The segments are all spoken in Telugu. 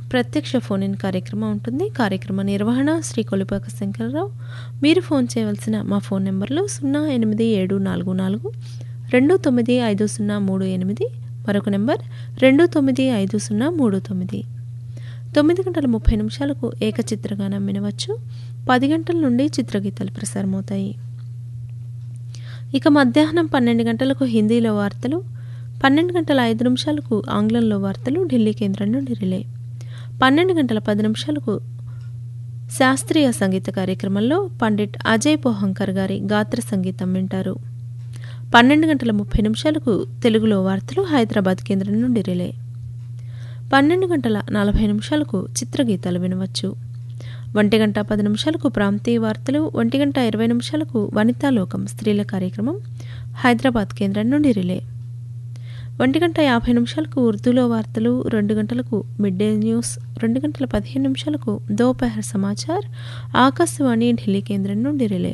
ప్రత్యక్ష ఫోన్ ఇన్ కార్యక్రమం ఉంటుంది కార్యక్రమ నిర్వహణ శ్రీ కొలిపాక శంకరరావు మీరు ఫోన్ చేయవలసిన మా ఫోన్ నెంబర్లు సున్నా ఎనిమిది ఏడు నాలుగు నాలుగు రెండు తొమ్మిది ఐదు సున్నా మూడు ఎనిమిది మరొక నెంబర్ రెండు తొమ్మిది ఐదు సున్నా మూడు తొమ్మిది తొమ్మిది గంటల ముప్పై నిమిషాలకు ఏకచిత్రగానం వినవచ్చు పది గంటల నుండి చిత్రగీతాలు ప్రసారమవుతాయి ఇక మధ్యాహ్నం పన్నెండు గంటలకు హిందీలో వార్తలు పన్నెండు గంటల ఐదు నిమిషాలకు ఆంగ్లంలో వార్తలు ఢిల్లీ కేంద్రం నుండి రిలే పన్నెండు గంటల పది నిమిషాలకు శాస్త్రీయ సంగీత కార్యక్రమంలో పండిట్ అజయ్ పోహంకర్ గారి గాత్ర సంగీతం వింటారు పన్నెండు గంటల ముప్పై నిమిషాలకు తెలుగులో వార్తలు హైదరాబాద్ కేంద్రం నుండి రిలే పన్నెండు గంటల నలభై నిమిషాలకు చిత్రగీతాలు వినవచ్చు ఒంటి గంట పది నిమిషాలకు ప్రాంతీయ వార్తలు ఒంటి గంట ఇరవై నిమిషాలకు వనితాలోకం స్త్రీల కార్యక్రమం హైదరాబాద్ కేంద్రం నుండి రిలే ఒంటి గంట యాభై నిమిషాలకు ఉర్దూలో వార్తలు రెండు గంటలకు మిడ్ డే న్యూస్ రెండు గంటల పదిహేను నిమిషాలకు దోపహర్ సమాచార్ ఆకాశవాణి ఢిల్లీ కేంద్రం నుండి రిలే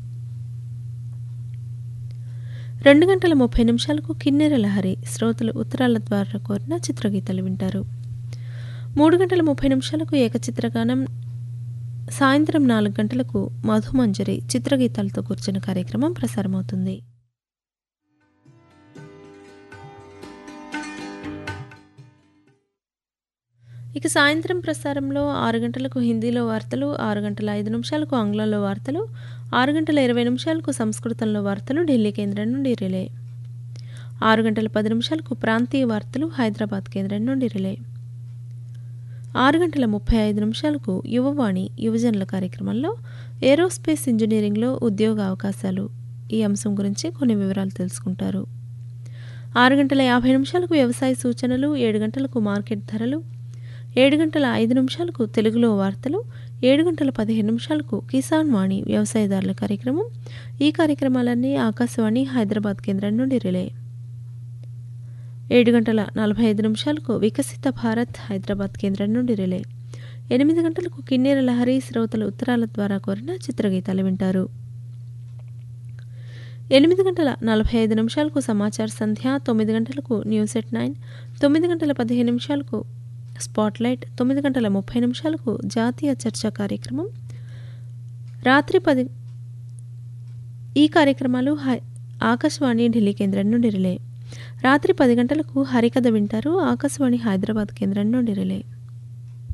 రెండు గంటల ముప్పై నిమిషాలకు కిన్నెర లహరి శ్రోతలు ఉత్తరాల ద్వారా కోరిన చిత్రగీతాలు వింటారు మూడు గంటల ముప్పై నిమిషాలకు ఏకచిత్రగానం సాయంత్రం నాలుగు గంటలకు మధుమంజరి చిత్రగీతాలతో కూర్చున్న కార్యక్రమం ప్రసారమవుతుంది ఇక సాయంత్రం ప్రసారంలో ఆరు గంటలకు హిందీలో వార్తలు ఆరు గంటల ఐదు నిమిషాలకు ఆంగ్లంలో వార్తలు ఆరు గంటల ఇరవై నిమిషాలకు సంస్కృతంలో వార్తలు ఢిల్లీ కేంద్రం నుండి రిలే ఆరు గంటల పది నిమిషాలకు ప్రాంతీయ వార్తలు హైదరాబాద్ కేంద్రం నుండి రిలే ఆరు గంటల ముప్పై ఐదు నిమిషాలకు యువవాణి యువజనుల కార్యక్రమంలో ఏరోస్పేస్ ఇంజనీరింగ్లో ఉద్యోగ అవకాశాలు ఈ అంశం గురించి కొన్ని వివరాలు తెలుసుకుంటారు ఆరు గంటల యాభై నిమిషాలకు వ్యవసాయ సూచనలు ఏడు గంటలకు మార్కెట్ ధరలు ఏడు గంటల ఐదు నిమిషాలకు తెలుగులో వార్తలు ఏడు గంటల పదిహేను నిమిషాలకు కిసాన్ వాణి వ్యవసాయదారుల కార్యక్రమం ఈ కార్యక్రమాలన్నీ ఆకాశవాణి హైదరాబాద్ కేంద్రం నుండి రిలే ఏడు గంటల నలభై ఐదు నిమిషాలకు వికసిత భారత్ హైదరాబాద్ కేంద్రం నుండి రిలే ఎనిమిది గంటలకు కిన్నెర లహరి శ్రోతల ఉత్తరాల ద్వారా కోరిన చిత్రగీతాలు వింటారు ఎనిమిది గంటల నలభై ఐదు నిమిషాలకు సమాచార సంధ్య తొమ్మిది గంటలకు న్యూస్ ఎట్ నైన్ తొమ్మిది గంటల పదిహేను నిమిషాలకు స్పాట్లైట్ తొమ్మిది గంటల ముప్పై నిమిషాలకు జాతీయ చర్చా కార్యక్రమం రాత్రి పది ఈ కార్యక్రమాలు హై ఆకాశవాణి ఢిల్లీ కేంద్రం నుండి రిలే రాత్రి పది గంటలకు హరికథ వింటారు ఆకాశవాణి హైదరాబాద్ కేంద్రం నుండి రిలే